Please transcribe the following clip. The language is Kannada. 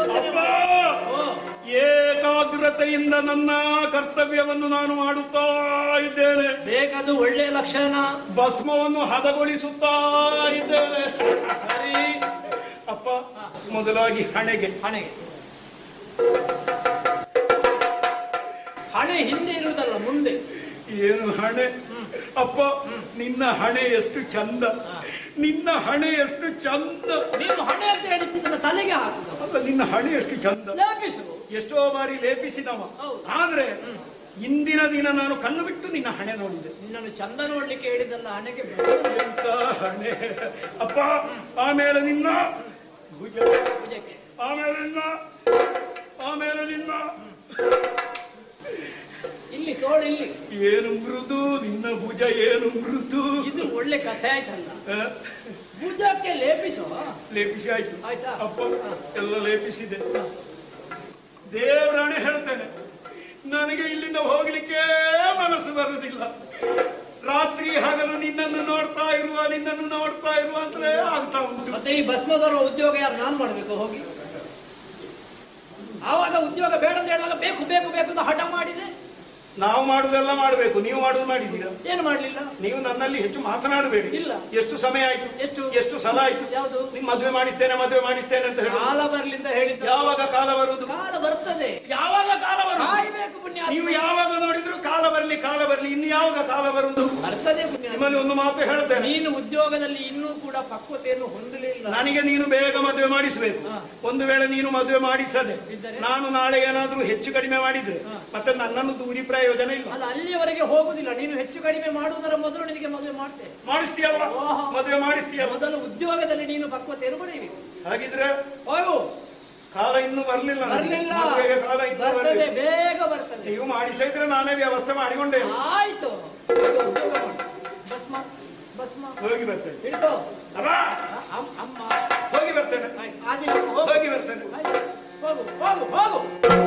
ಯೋಚನೆ ಅಪ್ಪ! ಮಾಡಿ. ಓ, ಏಕಾಗ್ರತೆಯಿಂದ ನನ್ನ ಕರ್ತವ್ಯವನ್ನು ನಾನು ಮಾಡುತ್ತಾ ಇದ್ದೇನೆ ಬೇಕದು ಒಳ್ಳೆ ಲಕ್ಷಣ ಭಸ್ಮವನ್ನು ಹದಗೊಳಿಸುತ್ತಾ ಇದ್ದೇನೆ ಸರಿ ಅಪ್ಪ ಮೊದಲಾಗಿ ಹಣೆಗೆ ಹಣೆಗೆ ಹಣೆ ಹಿಂದೆ ಇರುವುದಲ್ಲ ಮುಂದೆ ಏನು ಹಣೆ ಅಪ್ಪ ನಿನ್ನ ಹಣೆ ಎಷ್ಟು ಚಂದ ನಿನ್ನ ಹಣೆ ಎಷ್ಟು ಚಂದ ನೀನು ಹಣೆ ಅಂತ ಹೇಳಿ ನನ್ನ ತಲೆಗೆ ಹಾಕುದು ಅಲ್ಲ ನಿನ್ನ ಹಣೆ ಎಷ್ಟು ಚಂದ ಲೇಪಿಸು ಎಷ್ಟೋ ಬಾರಿ ಲೇಪಿಸಿದವ ಹೌದು. ಆದ್ರೆ ಇಂದಿನ ದಿನ ನಾನು ಕಣ್ಣು ಬಿಟ್ಟು ನಿನ್ನ ಹಣೆ ನೋಡಿದೆ ನಿನ್ನನ್ನು ಚಂದ ನೋಡ್ಲಿಕ್ಕೆ ಹೇಳಿದಲ್ಲ ಹಣೆಗೆ ಬೆಳಕು ಎಂತ ಹಣೆ ಅಪ್ಪ ಆಮೇಲೆ ನಿನ್ನ ಭುಜ ಭುಜಕ್ಕೆ ಆಮೇಲೆ ನಿನ್ನ ಆಮೇಲೆ ನಿನ್ನ ಇಲ್ಲಿ ತೋಳು ಇಲ್ಲಿ ಏನು ಮೃದು ನಿನ್ನ ಭುಜ ಏನು ಮೃದು ಇದು ಒಳ್ಳೆ ಕಥೆ ಆಯ್ತಲ್ಲ ಆ, ಭುಜಕ್ಕೆ ಲೇಪಿಸು ಲೇಪಿಸಿ ಆಯ್ತು ಆಯ್ತಾ? ಅಪ್ಪ ಎಲ್ಲ ಲೇಪಿಸಿದೆ ದೇವರಾಣೆ ಹೇಳ್ತೇನೆ ನನಗೆ ಇಲ್ಲಿಂದ ಹೋಗ್ಲಿಕ್ಕೆ ಮನಸ್ಸು ಬರುವುದಿಲ್ಲ ರಾತ್ರಿ ಹಗಲು ನಿನ್ನನ್ನು ನೋಡ್ತಾ ಇರುವ ನಿನ್ನನ್ನು ನೋಡ್ತಾ ಇರುವ ಅಂತಲೇ ಆಗ್ತಾ ಉಂಟು ಮತ್ತೆ ಈ ಭಸ್ಮದವರ ಉದ್ಯೋಗ ಯಾರು ನಾನ್ ಮಾಡ್ಬೇಕು ಹೋಗಿ ಆವಾಗ ಉದ್ಯೋಗ ಬೇಡ ಅಂತ ಹೇಳುವಾಗ ಬೇಕು ಬೇಕು ಬೇಕು ಅಂತ ಹಠ ಮಾಡಿದೆ ನಾವು ಮಾಡುದೆಲ್ಲ ಮಾಡಬೇಕು ನೀವು ಮಾಡುದು ಮಾಡಿದ್ದೀರಾ ಏನು ಮಾಡ್ಲಿಲ್ಲ ನೀವು ನನ್ನಲ್ಲಿ ಹೆಚ್ಚು ಮಾತನಾಡಬೇಡಿ ಇಲ್ಲ. ಎಷ್ಟು ಸಮಯ ಆಯ್ತು ಎಷ್ಟು? ಎಷ್ಟು ಸಲ ಆಯ್ತು ಯಾವುದು? ನಿಮ್ ಮದುವೆ ಮಾಡಿಸ್ತೇನೆ ಮದುವೆ ಮಾಡಿಸ್ತೇನೆ ಅಂತ ಹೇಳಿ ಕಾಲ ಬರ್ಲಿಂದ ಹೇಳಿದ್ದ ಯಾವಾಗ ಕಾಲ ಬರುವುದು ಕಾಲ ಬರ್ತದೆ ಯಾವಾಗ ಕಾಲ ಬರುವುದು ಕಾಯ್ಬೇಕು ಪುಣ್ಯ ನೀವು ಯಾವಾಗ ನೋಡಿದ್ರು ಕಾಲ ಬರ್ಲಿ ಕಾಲ ಬರ್ಲಿ ಇನ್ನು ಯಾವಾಗ ಕಾಲ ಬರುವುದು ಬರ್ತದೆ ಪುಣ್ಯ ನಿಮ್ಮಲ್ಲಿ ಒಂದು ಮಾತು ಹೇಳ್ತೇನೆ ನೀನು ಉದ್ಯೋಗದಲ್ಲಿ ಇನ್ನೂ ಕೂಡ ಪಕ್ವತೆಯನ್ನು ಹೊಂದಲಿಲ್ಲ ನನಗೆ ನೀನು ಬೇಗ ಮದುವೆ ಮಾಡಿಸಬೇಕು ಹಾ. ಒಂದು ವೇಳೆ ನೀನು ಮದುವೆ ಮಾಡಿಸದೆ ಇದ್ದರೆ? ನಾನು ನಾಳೆ ಏನಾದ್ರೂ ಹೆಚ್ಚು ಕಡಿಮೆ ಮಾಡಿದ್ರೆ ಹಾ. ಮತ್ತೆ ನನ್ನನ್ನು ದೂರಿ ಪ್ರಯೋಜನ ಇಲ್ಲ ಅಲ್ಲ ಅಲ್ಲಿಯವರೆಗೆ ಹೋಗುದಿಲ್ಲ ನೀನು ಹೆಚ್ಚು ಕಡಿಮೆ ಮಾಡುವುದರ ಮೊದಲು ನಿನಗೆ ಮದುವೆ ಮಾಡ್ತೇನೆ ಮಾಡಿಸ್ತೀಯಲ್ವಾ ಓಹೋ. ಮದುವೆ ಮಾಡಿಸ್ತೀಯಲ್ಲ ಮೊದಲು ಉದ್ಯೋಗದಲ್ಲಿ ನೀನು ಪಕ್ವತೆಯನ್ನು ಪಡೆಯಬೇಕು ಹಾಗಿದ್ರೆ ಹೋಗು ಕಾಲ ಇನ್ನೂ ಬರ್ಲಿಲ್ಲ ನನಗೆ. ಬರ್ಲಿಲ್ಲ ಮದುವೆಗೆ ಕಾಲ ಇನ್ನೂ ಬರ್ತದೆ ಬರ್ಲಿಲ್ಲ ಬೇಗ ಬರ್ತದೆ ನೀವು ಮಾಡಿಸಿದ್ರೆ ನಾನೇ ವ್ಯವಸ್ಥೆ ಮಾಡಿಕೊಂಡೆ ಆಯ್ತು ಈಗ ಉದ್ಯೋಗ ಮಾಡು. ಭಸ್ಮ ಭಸ್ಮ ಹೋಗಿ ಬರ್ತೇನೆ ಹಿಡ್ಕೋ ಅಮ್ಮ ಅ- ಅಮ್- ಅಮ್ಮ ಹೋಗಿ ಬರ್ತೇನೆ ಆಯ್ತು. ಆದಿನ ಹೋಗು ಹೋಗಿ ಬರ್ತೇನೆ ಆಯ್ತು. ಹೋಗು ಹೋಗು ಹೋಗು